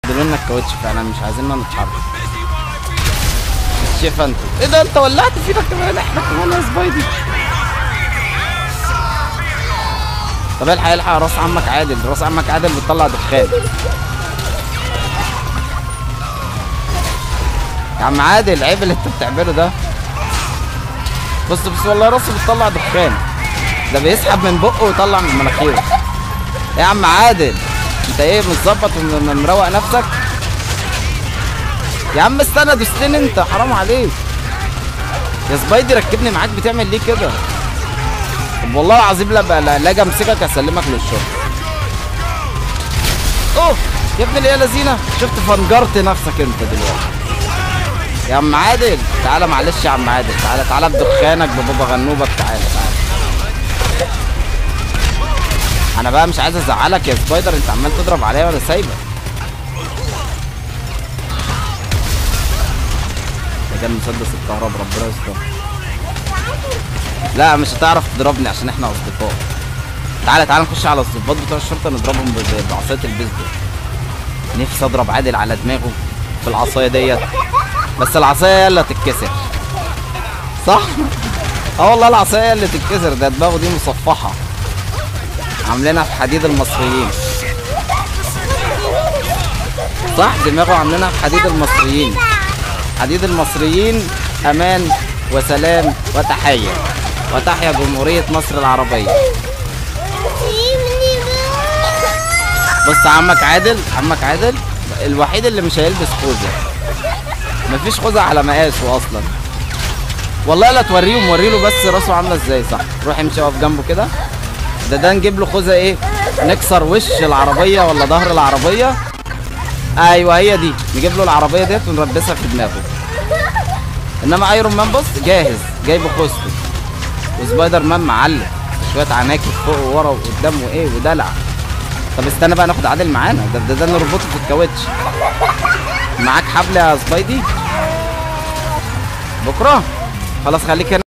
ادوا لنا الكاوتش فعلا مش عايزيننا نتحرك شايف انت ايه ده انت ولعت فينا كمان احنا كمان يا سبايدي طب الحق الحق راس عمك عادل راس عمك عادل بتطلع دخان يا عم عادل عيب اللي انت بتعمله ده بص بص والله راسه بتطلع دخان ده بيسحب من بقه ويطلع من مناخيره إيه يا عم عادل انت ايه متظبط ومروق نفسك يا عم استنى دوستين انت حرام عليك يا سبايدي ركبني معاك بتعمل ليه كده طب والله العظيم لا بقى لا لا اجي امسكك اسلمك للشرطه اوف يا ابن الايه لذينه شفت فنجرت نفسك انت دلوقتي يا عم عادل تعالى معلش يا عم عادل تعالى تعالى بدخانك ببابا غنوبك تعالى تعالى انا بقى مش عايز ازعلك يا سبايدر انت عمال تضرب عليا ولا سايبك ده كان مسدس الكهرباء ربنا يستر لا مش هتعرف تضربني عشان احنا اصدقاء تعالى تعالى نخش على الضباط بتوع الشرطه نضربهم ب- بعصايه البيسبول نفسي اضرب عادل على دماغه بالعصايه ديت بس العصايه هي اللي هتتكسر صح اه والله العصايه هي اللي تتكسر ده دماغه دي مصفحه عاملينها في حديد المصريين صح دماغه عاملينها في حديد المصريين حديد المصريين امان وسلام وتحيه وتحيا جمهوريه مصر العربيه بص عمك عادل عمك عادل الوحيد اللي مش هيلبس خوذه مفيش خوذه على مقاسه اصلا والله لا توريهم وري له بس راسه عامله ازاي صح روح امشي اقف جنبه كده ده ده نجيب له خوذه ايه نكسر وش العربيه ولا ظهر العربيه ايوه هي دي نجيب له العربيه ديت ونلبسها في دماغه انما ايرون مان بص جاهز جايب خوذته وسبايدر مان معلق شويه عناكب فوق وورا وقدام وايه ودلع طب استنى بقى ناخد عادل معانا ده ده, ده نربطه في الكاوتش معاك حبل يا سبايدي بكره خلاص خليك هنا